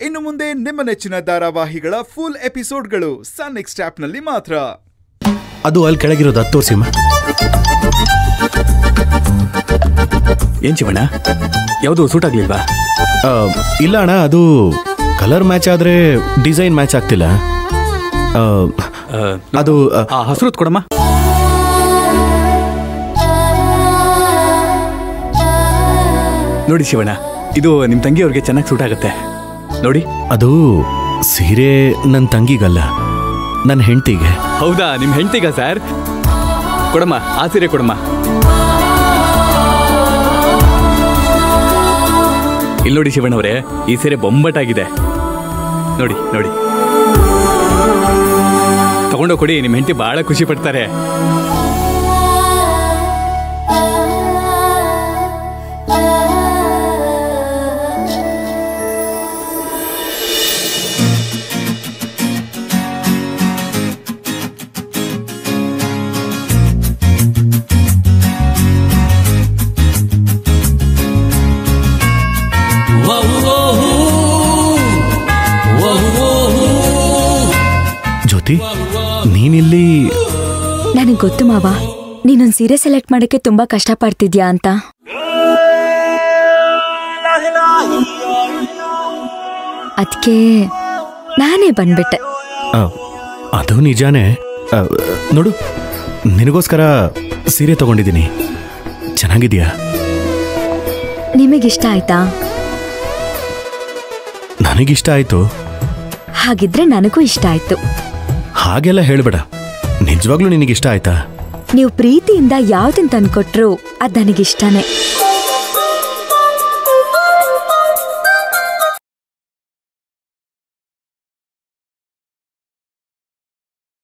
ಇನ್ನು ಮುಂದೆ ನಿಮ್ಮ ನೆಚ್ಚಿನ ಧಾರಾವಾಹಿಗಳ ಫುಲ್ ಎಪಿಸೋಡ್ಗಳು ಸನ್ ನೆಕ್ಸ್ಟ್ ಆಪ್ನಲ್ಲಿ ಮಾತ್ರ ಅದು ಅಲ್ಲಿ ಕೆಳಗಿರೋದು ಹತ್ತು ತೋರ್ಸಿಮ್ಮ ಏನ್ ಶಿವಣ್ಣ ಯಾವುದು ಸೂಟ್ ಆಗ್ಲಿಲ್ವಾ ಆ, ಇಲ್ಲ ಅಣ್ಣ ಅದು ಕಲರ್ ಮ್ಯಾಚ್ ಆದ್ರೆ ಡಿಸೈನ್ ಮ್ಯಾಚ್ ಆಗ್ತಿಲ್ಲ ಆ, ಆ, ಅದು ಆ, ಆ ಹಸಿರು ಕೊಡಮ್ಮ ನೋಡಿ ಶಿವಣ್ಣ ಇದು ನಿಮ್ ತಂಗಿಯವ್ರಿಗೆ ಚೆನ್ನಾಗಿ ಸೂಟ್ ಆಗುತ್ತೆ ನೋಡಿ ಅದು ಸೀರೆ ನನ್ನ ತಂಗಿಗಲ್ಲ ನನ್ನ ಹೆಂಡತಿಗೆ ಹೌದಾ ನಿಮ್ ಹೆಂಡ್ತಿಗ ಸರ್ ಕೊಡಮ್ಮ ಆ ಸೀರೆ ಕೊಡಮ್ಮ ಇಲ್ಲಿ ನೋಡಿ ಶಿವಣ್ಣವ್ರೆ ಈ ಸೀರೆ ಬೊಂಬಟಾಗಿದೆ ನೋಡಿ ನೋಡಿ ತಗೊಂಡೋಗಿ ಕೊಡಿ ನಿಮ್ ಹೆಂಡತಿ ಬಹಳ ಖುಷಿ ಪಡ್ತಾರೆ ಜ್ಯೋತಿ ನೀನಿಲ್ಲಿ ನನಗೆ ಗೊತ್ತು ಮಾವ ನೀನೊಂದು ಸೀರೆ ಸೆಲೆಕ್ಟ್ ಮಾಡಕ್ಕೆ ತುಂಬಾ ಕಷ್ಟಪಡ್ತಿದ್ಯಾ ಅಂತ ಅದಕ್ಕೆ ನಾನೇ ಬಂದ್ಬಿಟ್ಟೆ ಆ, ಅದು ನಿಜಾನೇ ಆ, ನೋಡು ನಿನಗೋಸ್ಕರ ಸೀರೆ ತಗೊಂಡಿದ್ದೀನಿ ಚೆನ್ನಾಗಿದ್ಯಾ ನಿಮಗಿಷ್ಟ ಆಯ್ತಾ ನನಗಿಷ್ಟ ಆಯ್ತು ಹಾಗಿದ್ರೆ ನನಗೂ ಇಷ್ಟ ಆಯ್ತು ಹಾಗೆಲ್ಲ ಹೇಳ್ಬೇಡ ನಿಜವಾಗ್ಲೂ ನಿನಗಿಷ್ಟ ಆಯ್ತಾ ನೀವು ಪ್ರೀತಿಯಿಂದ ಯಾವ್ದನ್ ತಂದ್ಕೊಟ್ರು ಅದ್ ನನಗಿಷ್ಟನೇ